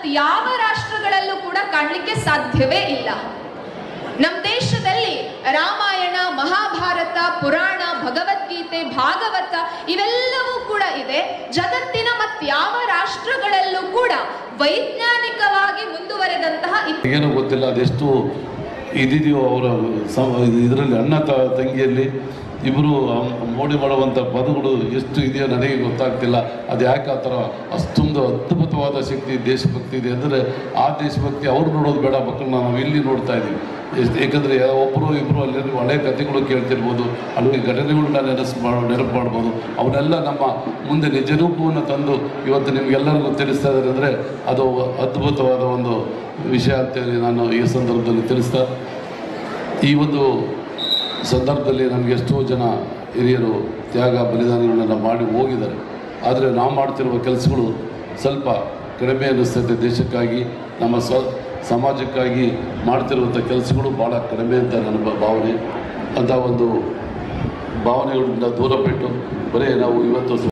ಮತ್ಯಾವ ರಾಷ್ಟ್ರಗಳಲ್ಲೂ ಕೂಡ ಕಾಣಲಿಕ್ಕೆ ಸಾಧ್ಯವೇ ಇಲ್ಲ ನಮ್ಮ ದೇಶದಲ್ಲಿ ರಾಮಾಯಣ ಮಹಾಭಾರತ ಪುರಾಣ ಭಗವದ್ಗೀತೆ ಭಾಗವತ ಇವೆಲ್ಲವೂ ಕೂಡ ಇದೆ ಜಗತ್ತಿನ ಮತ್ಯಾವ ರಾಷ್ಟ್ರಗಳಲ್ಲೂ ಕೂಡ ವೈಜ್ಞಾನಿಕವಾಗಿ ಮುಂದುವರೆದಂತಹ ಇತ್- ಏನೋ ಗೊತ್ತಿಲ್ಲ ಅದೆಷ್ಟು ಇದಿದೆಯೋ ಅವರ ಇದರಲ್ಲಿ ಅಣ್ಣ ತ ತಂಗಿಯಲ್ಲಿ ಇಬ್ಬರು ಮೋಡಿ ಮಾಡುವಂಥ ಪದಗಳು ಎಷ್ಟು ಇದೆಯೋ ನನಗೆ ಗೊತ್ತಾಗ್ತಿಲ್ಲ ಅದು ಯಾಕೆ ಆ ಥರ ಅಷ್ಟೊಂದು ಅದ್ಭುತವಾದ ಶಕ್ತಿ ದೇಶಭಕ್ತಿ ಇದೆ ಅಂದರೆ ಆ ದೇಶಭಕ್ತಿ ಅವ್ರು ನೋಡೋದು ಬೇಡ ಮಕ್ಕಳನ್ನ ನಾವು ಇಲ್ಲಿ ನೋಡ್ತಾ ಇದ್ದೀವಿ ಎಷ್ಟು ಏಕೆಂದರೆ ಒಬ್ಬರು ಇಬ್ಬರು ಅಲ್ಲಿ ಹಳೆ ಕಥೆಗಳು ಕೇಳ್ತಿರ್ಬೋದು ಅಲ್ಲಿ ಘಟನೆಗಳನ್ನ ನೆನೆಸ್ ಮಾಡೋ ನೆನಪು ಮಾಡ್ಬೋದು ಅವನ್ನೆಲ್ಲ ನಮ್ಮ ಮುಂದೆ ನಿಜ ರೂಪವನ್ನು ತಂದು ಇವತ್ತು ನಿಮಗೆಲ್ಲರಿಗೂ ತಿಳಿಸ್ತಾ ಇದ್ದಾರೆ ಅಂದರೆ ಅದು ಅದ್ಭುತವಾದ ಒಂದು ವಿಷಯ ಅಂತೇಳಿ ನಾನು ಈ ಸಂದರ್ಭದಲ್ಲಿ ತಿಳಿಸ್ತಾ ಈ ಒಂದು ಸಂದರ್ಭದಲ್ಲಿ ನಮಗೆ ಎಷ್ಟೋ ಜನ ಹಿರಿಯರು ತ್ಯಾಗ ಬಲಿದಾನಗಳನ್ನೆಲ್ಲ ಮಾಡಿ ಹೋಗಿದ್ದಾರೆ ಆದರೆ ನಾವು ಮಾಡ್ತಿರುವ ಕೆಲಸಗಳು ಸ್ವಲ್ಪ ಕಡಿಮೆ ಅನ್ನಿಸ್ತೈತೆ ದೇಶಕ್ಕಾಗಿ ನಮ್ಮ ಸ್ವ ಸಮಾಜಕ್ಕಾಗಿ ಮಾಡ್ತಿರುವಂಥ ಕೆಲಸಗಳು ಭಾಳ ಕಡಿಮೆ ಅಂತ ನನ್ನ ಬ- ಭಾವನೆ ಅಂತ ಒಂದು ಭಾವನೆಗಳಿಂದ ದೂರ ಬಿಟ್ಟು ಬರೀ ನಾವು ಇವತ್ತು